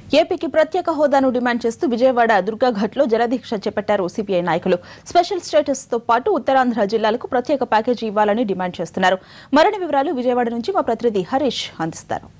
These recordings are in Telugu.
ఏపీకి ప్రత్యేక హోదాను డిమాండ్ చేస్తూ విజయవాడ దుర్గాఘాట్లో జలదీక్ష చేపట్టారు సిపిఐ నాయకులు స్పెషల్ స్టేటస్ తో పాటు ఉత్తరాంధ్ర జిల్లాలకు ప్రత్యేక ప్యాకేజీ ఇవ్వాలని డిమాండ్ చేస్తున్నారు మరిన్ని వివరాలు విజయవాడ నుంచి మా ప్రతినిధి హరీష్ అందిస్తారు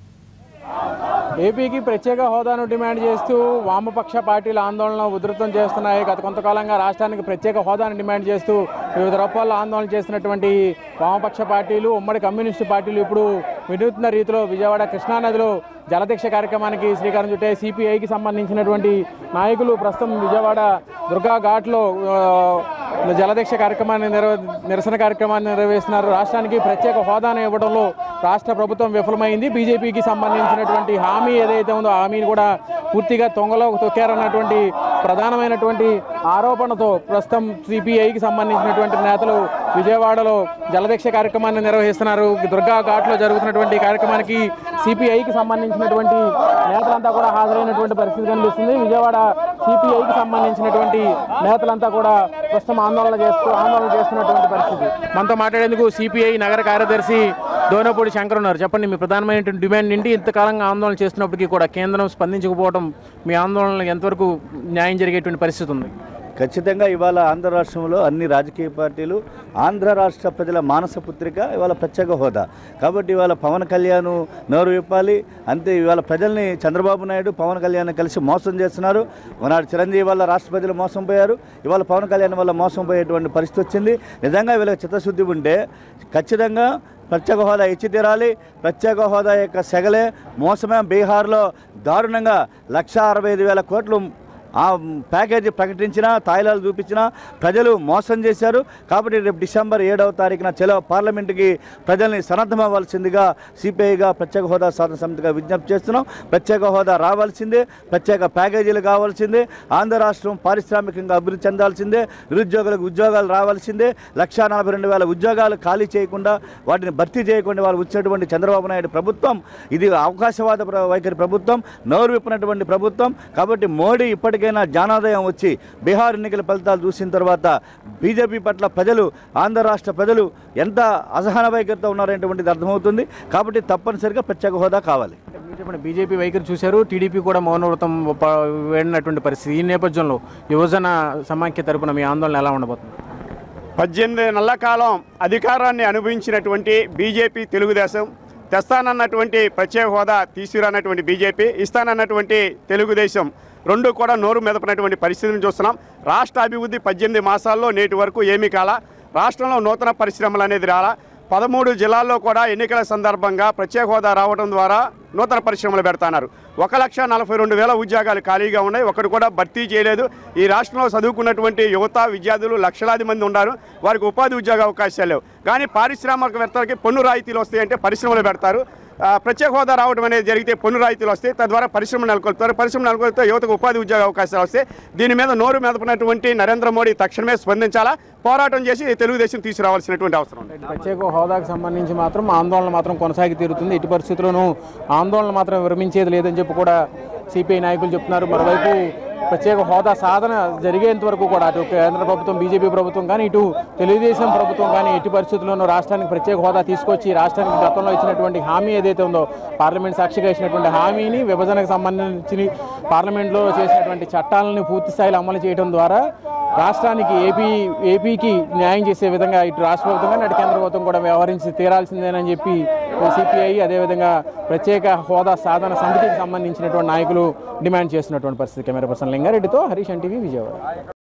ఏపీకి ప్రత్యేక హోదాను డిమాండ్ చేస్తూ వామపక్ష పార్టీల ఆందోళన ఉధృతం చేస్తున్నాయి గత కొంతకాలంగా రాష్ట్రానికి ప్రత్యేక హోదాను డిమాండ్ చేస్తూ వివిధ రూపాల్లో ఆందోళన చేస్తున్నటువంటి వామపక్ష పార్టీలు ఉమ్మడి కమ్యూనిస్టు పార్టీలు ఇప్పుడు వినూత్న రీతిలో విజయవాడ కృష్ణానదిలో జలదీక్ష కార్యక్రమానికి శ్రీకారం చుట్టే సిపిఐకి సంబంధించినటువంటి నాయకులు ప్రస్తుతం విజయవాడ దుర్గా ఘాట్లో ఆ, జలదీక్ష కార్యక్రమాన్ని నిర్వ నిరసన కార్యక్రమాన్ని నిర్వహిస్తున్నారు రాష్ట్రానికి ప్రత్యేక హోదాను ఇవ్వడంలో రాష్ట్ర ప్రభుత్వం విఫలమైంది బీజేపీకి సంబంధించినటువంటి హామీ ఏదైతే ఉందో ఆ హామీని కూడా పూర్తిగా తొంగలో తొక్కారన్నటువంటి ప్రధానమైనటువంటి ఆరోపణతో ప్రస్తుతం సిపిఐకి సంబంధించినటువంటి నేతలు విజయవాడలో జలదీక్ష కార్యక్రమాన్ని నిర్వహిస్తున్నారు దుర్గా ఘాట్లో జరుగుతున్నటువంటి ఈ కార్యక్రమానికి సిపిఐకి సంబంధించినటువంటి నేతలంతా కూడా హాజరైనటువంటి పరిస్థితి కనిపిస్తుంది విజయవాడ సిపిఐకి సంబంధించినటువంటి నేతలంతా కూడా ప్రస్తుతం ఆందోళన చేస్తూ ఆందోళన చేస్తున్నటువంటి పరిస్థితి మనతో మాట్లాడేందుకు సిపిఐ నగర కార్యదర్శి దోనపూడి శంకర్ ఉన్నారు చెప్పండి మీ ప్రధానమైనటువంటి డిమాండ్ ఏంటి ఇంతకాలంగా ఆందోళన చేస్తున్నప్పటికీ కూడా కేంద్రం స్పందించకపోవడం మీ ఆందోళనలు ఎంతవరకు న్యాయం జరిగేటువంటి పరిస్థితి ఉంది ఖచ్చితంగా ఇవాళ ఆంధ్ర రాష్ట్రంలో అన్ని రాజకీయ పార్టీలు ఆంధ్ర రాష్ట్ర ప్రజల మానస పుత్రిక ఇవాళ ప్రత్యేక హోదా కాబట్టి ఇవాళ పవన్ కళ్యాణ్ నోరు విప్పాలి అంతే ఇవాళ ప్రజల్ని చంద్రబాబు నాయుడు పవన్ కళ్యాణ్ కలిసి మోసం చేస్తున్నారు మనాడు చిరంజీవి వల్ల రాష్ట్ర ప్రజలు మోసం పోయారు ఇవాళ పవన్ కళ్యాణ్ వల్ల మోసం పోయేటువంటి పరిస్థితి వచ్చింది నిజంగా వీళ్ళకి చిత్తశుద్ధి ఉంటే ఖచ్చితంగా ప్రత్యేక హోదా ఇచ్చి తీరాలి ప్రత్యేక హోదా యొక్క సెగలే మోసమే బీహార్లో దారుణంగా లక్ష అరవై ఐదు వేల కోట్లు ఆ ప్యాకేజీ ప్రకటించినా తాయిలాలు చూపించినా ప్రజలు మోసం చేశారు కాబట్టి రేపు డిసెంబర్ ఏడవ తారీఖున చెలో పార్లమెంటుకి ప్రజల్ని సన్నద్ధమవ్వాల్సిందిగా సిపిఐగా ప్రత్యేక హోదా సాధన సమితిగా విజ్ఞప్తి చేస్తున్నాం ప్రత్యేక హోదా రావాల్సిందే ప్రత్యేక ప్యాకేజీలు కావాల్సిందే ఆంధ్ర రాష్ట్రం పారిశ్రామికంగా అభివృద్ధి చెందాల్సిందే నిరుద్యోగులకు ఉద్యోగాలు రావాల్సిందే లక్షా నలభై రెండు వేల ఉద్యోగాలు ఖాళీ చేయకుండా వాటిని భర్తీ చేయకుండా వాళ్ళు వచ్చినటువంటి చంద్రబాబు నాయుడు ప్రభుత్వం ఇది అవకాశవాద ప్ర- వైఖరి ప్రభుత్వం నోరు విప్పినటువంటి ప్రభుత్వం కాబట్టి మోడీ ఇప్పటికైనా జ్ఞానోదయం వచ్చి బీహార్ ఎన్నికల ఫలితాలు చూసిన తర్వాత బీజేపీ పట్ల ప్రజలు ఆంధ్ర రాష్ట్ర ప్రజలు ఎంత అసహన వైఖరితో ఉన్నారనేటువంటిది అర్థమవుతుంది కాబట్టి తప్పనిసరిగా ప్రత్యేక హోదా కావాలి మీరు చెప్పండి బీజేపీ వైఖరి చూశారు టీడీపీ కూడా మౌనవ్రతం ప- వేడినటువంటి పరిస్థితి ఈ నేపథ్యంలో యువజన సమాఖ్య తరపున మీ ఆందోళన ఎలా ఉండబోతుంది పద్దెనిమిది నెలల కాలం అధికారాన్ని అనుభవించినటువంటి బీజేపీ తెలుగుదేశం తెస్తానన్నటువంటి ప్రత్యేక హోదా తీసుకురానటువంటి బీజేపీ ఇస్తానన్నటువంటి తెలుగుదేశం రెండు కూడా నోరు మెదపనటువంటి పరిస్థితిని చూస్తున్నాం రాష్ట్ర అభివృద్ధి పద్దెనిమిది మాసాల్లో నేటి వరకు ఏమీ కాల రాష్ట్రంలో నూతన పరిశ్రమలు అనేది రాలా పదమూడు జిల్లాల్లో కూడా ఎన్నికల సందర్భంగా ప్రత్యేక హోదా రావడం ద్వారా నూతన పరిశ్రమలు పెడతాన్నారు ఒక లక్ష నలభై రెండు వేల ఉద్యోగాలు ఖాళీగా ఉన్నాయి ఒకటి కూడా భర్తీ చేయలేదు ఈ రాష్ట్రంలో చదువుకున్నటువంటి యువత విద్యార్థులు లక్షలాది మంది ఉన్నారు వారికి ఉపాధి ఉద్యోగ అవకాశాలు లేవు కానీ పారిశ్రామికవేత్తలకి పన్ను రాయితీలు వస్తాయంటే పరిశ్రమలు పెడతారు ఆ, ప్రత్యేక హోదా రావడం అనేది జరిగితే పన్ను రాయితీలు వస్తాయి తద్వారా పరిశ్రమ నెలకొల్పుతారు పరిశ్రమ నెలకొల్పితే యువతకు ఉపాధి ఉద్యోగ అవకాశాలు వస్తాయి దీని మీద నోరు మెదపనటువంటి నరేంద్ర మోడీ తక్షణమే స్పందించాలా పోరాటం చేసి తెలుగుదేశం తీసుకురావాల్సినటువంటి అవసరం ఉంది ప్రత్యేక హోదాకు సంబంధించి మాత్రం ఆందోళన మాత్రం కొనసాగి తీరుతుంది ఎట్టి పరిస్థితుల్లోనూ ఆందోళన మాత్రం విరమించేది లేదని చెప్పి కూడా సిపిఐ నాయకులు చెప్తున్నారు మరోవైపు ప్రత్యేక హోదా సాధన జరిగేంత వరకు కూడా అటు కేంద్ర ప్రభుత్వం బీజేపీ ప్రభుత్వం కానీ ఇటు తెలుగుదేశం ప్రభుత్వం కానీ ఎట్టి పరిస్థితుల్లోనూ రాష్ట్రానికి ప్రత్యేక హోదా తీసుకొచ్చి రాష్ట్రానికి గతంలో ఇచ్చినటువంటి హామీ ఏదైతే ఉందో పార్లమెంట్ సాక్షిగా ఇచ్చినటువంటి హామీని విభజనకు సంబంధించి పార్లమెంట్లో చేసినటువంటి చట్టాలను పూర్తి స్థాయిలో అమలు చేయడం ద్వారా రాష్ట్రానికి ఏపీ ఏపీకి న్యాయం చేసే విధంగా ఇటు రాష్ట్ర ప్రభుత్వం కానీ అటు కేంద్ర ప్రభుత్వం కూడా వ్యవహరించి తీరాల్సిందేనని చెప్పి సిపిఐ అదేవిధంగా ప్రత్యేక హోదా సాధన సమితికి సంబంధించినటువంటి నాయకులు డిమాండ్ చేస్తున్నటువంటి పరిస్థితి కెమెరా పర్సన్ లింగారెడ్డితో హరీష్ ఎన్టీవీ విజయవాడ